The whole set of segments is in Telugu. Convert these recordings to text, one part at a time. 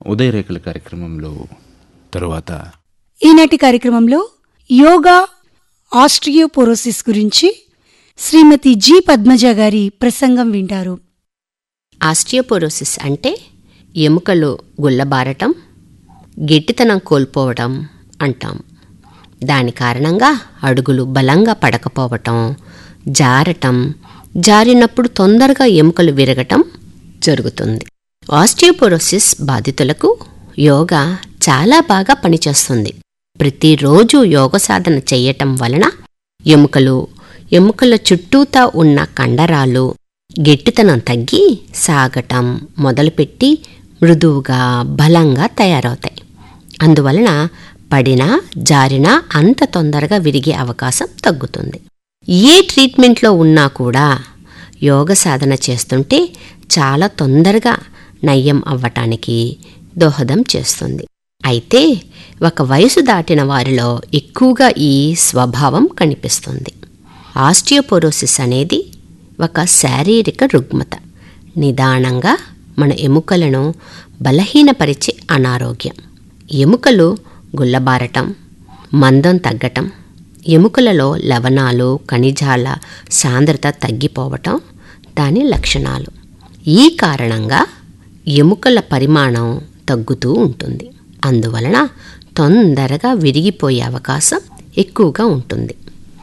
ఉదయరేఖల కార్యక్రమంలో తరువాత ఈనాటి కార్యక్రమంలో యోగా ఆస్ట్రియోపోరోసిస్ గురించి శ్రీమతి జి పద్మజ గారి ప్రసంగం వింటారు ఆస్టియోపోరోసిస్ అంటే ఎముకలు గుల్లబారటం గట్టితనం కోల్పోవటం అంటాం దాని కారణంగా అడుగులు బలంగా పడకపోవటం జారటం జారినప్పుడు తొందరగా ఎముకలు విరగటం జరుగుతుంది ఆస్టియోపోరోసిస్ బాధితులకు యోగా చాలా బాగా పనిచేస్తుంది ప్రతిరోజు యోగ సాధన చేయటం వలన ఎముకలు ఎముకల చుట్టూతా ఉన్న కండరాలు గట్టితనం తగ్గి సాగటం మొదలుపెట్టి మృదువుగా బలంగా తయారవుతాయి అందువలన పడినా జారినా అంత తొందరగా విరిగే అవకాశం తగ్గుతుంది ఏ ట్రీట్మెంట్లో ఉన్నా కూడా యోగ సాధన చేస్తుంటే చాలా తొందరగా నయ్యం అవ్వటానికి దోహదం చేస్తుంది అయితే ఒక వయసు దాటిన వారిలో ఎక్కువగా ఈ స్వభావం కనిపిస్తుంది ఆస్టియోపోరోసిస్ అనేది ఒక శారీరక రుగ్మత నిదానంగా మన ఎముకలను బలహీనపరిచే అనారోగ్యం ఎముకలు గుల్లబారటం మందం తగ్గటం ఎముకలలో లవణాలు ఖనిజాల సాంద్రత తగ్గిపోవటం దాని లక్షణాలు ఈ కారణంగా ఎముకల పరిమాణం తగ్గుతూ ఉంటుంది అందువలన తొందరగా విరిగిపోయే అవకాశం ఎక్కువగా ఉంటుంది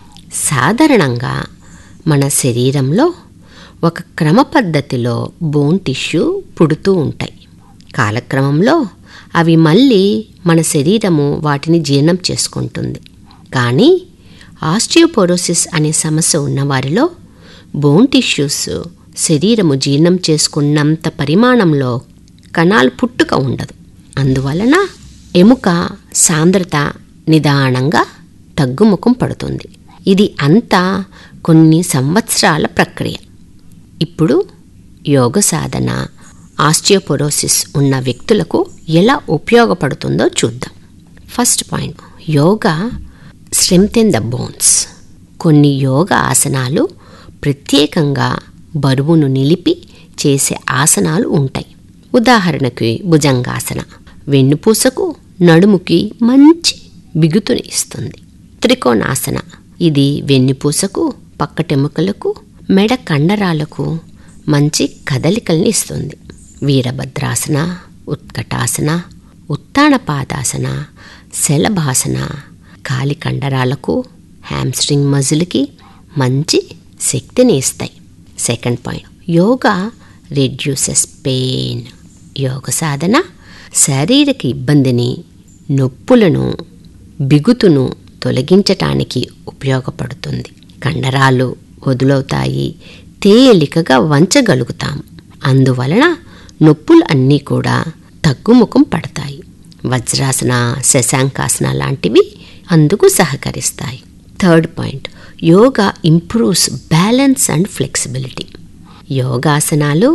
సాధారణంగా మన శరీరంలో ఒక క్రమ పద్ధతిలో బోన్ టిష్యూ పుడుతూ ఉంటాయి కాలక్రమంలో అవి మళ్ళీ మన శరీరము వాటిని జీర్ణం చేసుకుంటుంది కానీ ఆస్టియోపోరోసిస్ అనే సమస్య ఉన్నవారిలో బోన్ టిష్యూస్ శరీరము జీర్ణం చేసుకున్నంత పరిమాణంలో కణాలు పుట్టుక ఉండదు అందువలన ఎముక సాంద్రత నిదానంగా తగ్గుముఖం పడుతుంది ఇది అంతా కొన్ని సంవత్సరాల ప్రక్రియ ఇప్పుడు యోగ సాధన ఆస్టియోపోరోసిస్ ఉన్న వ్యక్తులకు ఎలా ఉపయోగపడుతుందో చూద్దాం first point yoga strengthen the bones కొన్ని యోగ ఆసనాలు ప్రత్యేకంగా బరువును నిలిపి చేసే ఆసనాలు ఉంటాయి ఉదాహరణకి భుజంగాసన వెన్నుపూసకు నడుముకి మంచి బిగుతుని ఇస్తుంది త్రికోణాసన ఇది వెన్నుపూసకు పక్కటెముకలకు మెడ కండరాలకు మంచి కదలికల్ని ఇస్తుంది వీరభద్రాసన ఉత్కటాసన ఉత్తానపాదాసన శలభాసన కాలి కండరాలకు హ్యామ్స్ట్రింగ్ మజిల్కి మంచి శక్తిని ఇస్తాయి second point yoga reduces pain యోగ సాధన శారీరక ఇబ్బందిని నొప్పులను బిగుతును తొలగించటానికి ఉపయోగపడుతుంది కండరాలు వదులవుతాయి తేలికగా వంచగలుగుతాం అందువలన నొప్పులు అన్నీ కూడా తగ్గుముఖం పడతాయి వజ్రాసన శశాంకాసన లాంటివి అందుకు సహకరిస్తాయి third point yoga improves balance and flexibility యోగాసనాలు